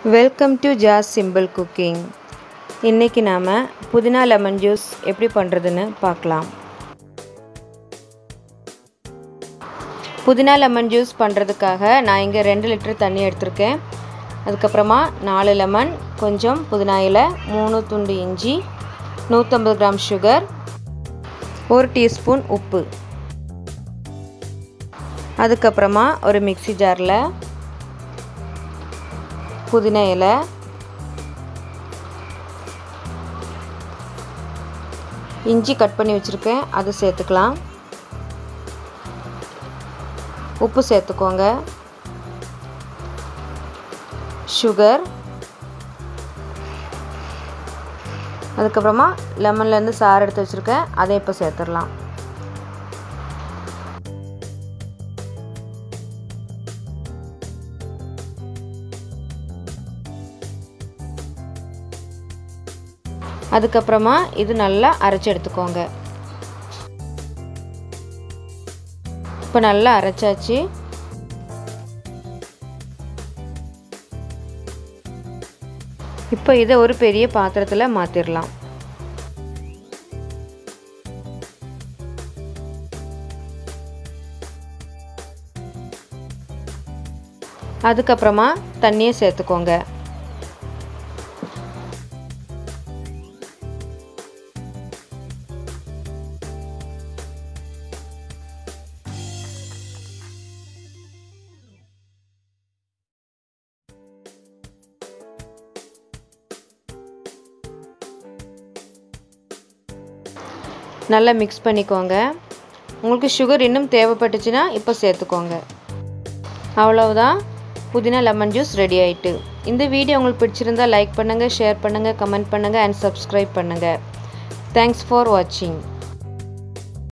welcome to Jas simple cooking இன்றைக்கி நாம் புதினா லெமன் ஜூஸ் எப்படி பண்ணுறதுன்னு பார்க்கலாம் புதினா லெமன் ஜூஸ் பண்ணுறதுக்காக நான் இங்கே ரெண்டு லிட்டர் தண்ணி எடுத்திருக்கேன் அதுக்கப்புறமா நாலு லெமன் கொஞ்சம் புதினா இலை மூணு துண்டு இஞ்சி நூற்றம்பது கிராம் சுகர் ஒரு டீஸ்பூன் உப்பு அதுக்கப்புறமா ஒரு மிக்சி ஜாரில் புதினா இலை இஞ்சி கட் பண்ணி வச்சுருக்கேன் அதை சேர்த்துக்கலாம் உப்பு சேர்த்துக்கோங்க சுகர் அதுக்கப்புறமா லெமன்லேருந்து சாறு எடுத்து வச்சுருக்கேன் அதை இப்போ சேர்த்துடலாம் அதுக்கப்புறமா இது நல்லா அரைச்சி எடுத்துக்கோங்க இப்போ நல்லா அரைச்சாச்சு இப்போ இதை ஒரு பெரிய பாத்திரத்தில் மாற்றிடலாம் அதுக்கப்புறமா தண்ணியை சேர்த்துக்கோங்க நல்லா மிக்ஸ் பண்ணிக்கோங்க உங்களுக்கு சுகர் இன்னும் தேவைப்பட்டுச்சுன்னா இப்போ சேர்த்துக்கோங்க அவ்வளவுதான் புதினா லெமன் ஜூஸ் ரெடி ஆயிட்டு இந்த வீடியோ உங்களுக்கு பிடிச்சிருந்தா லைக் பண்ணுங்கள் ஷேர் பண்ணுங்கள் கமெண்ட் பண்ணுங்கள் அண்ட் சப்ஸ்கிரைப் பண்ணுங்கள் தேங்க்ஸ் ஃபார் வாட்சிங்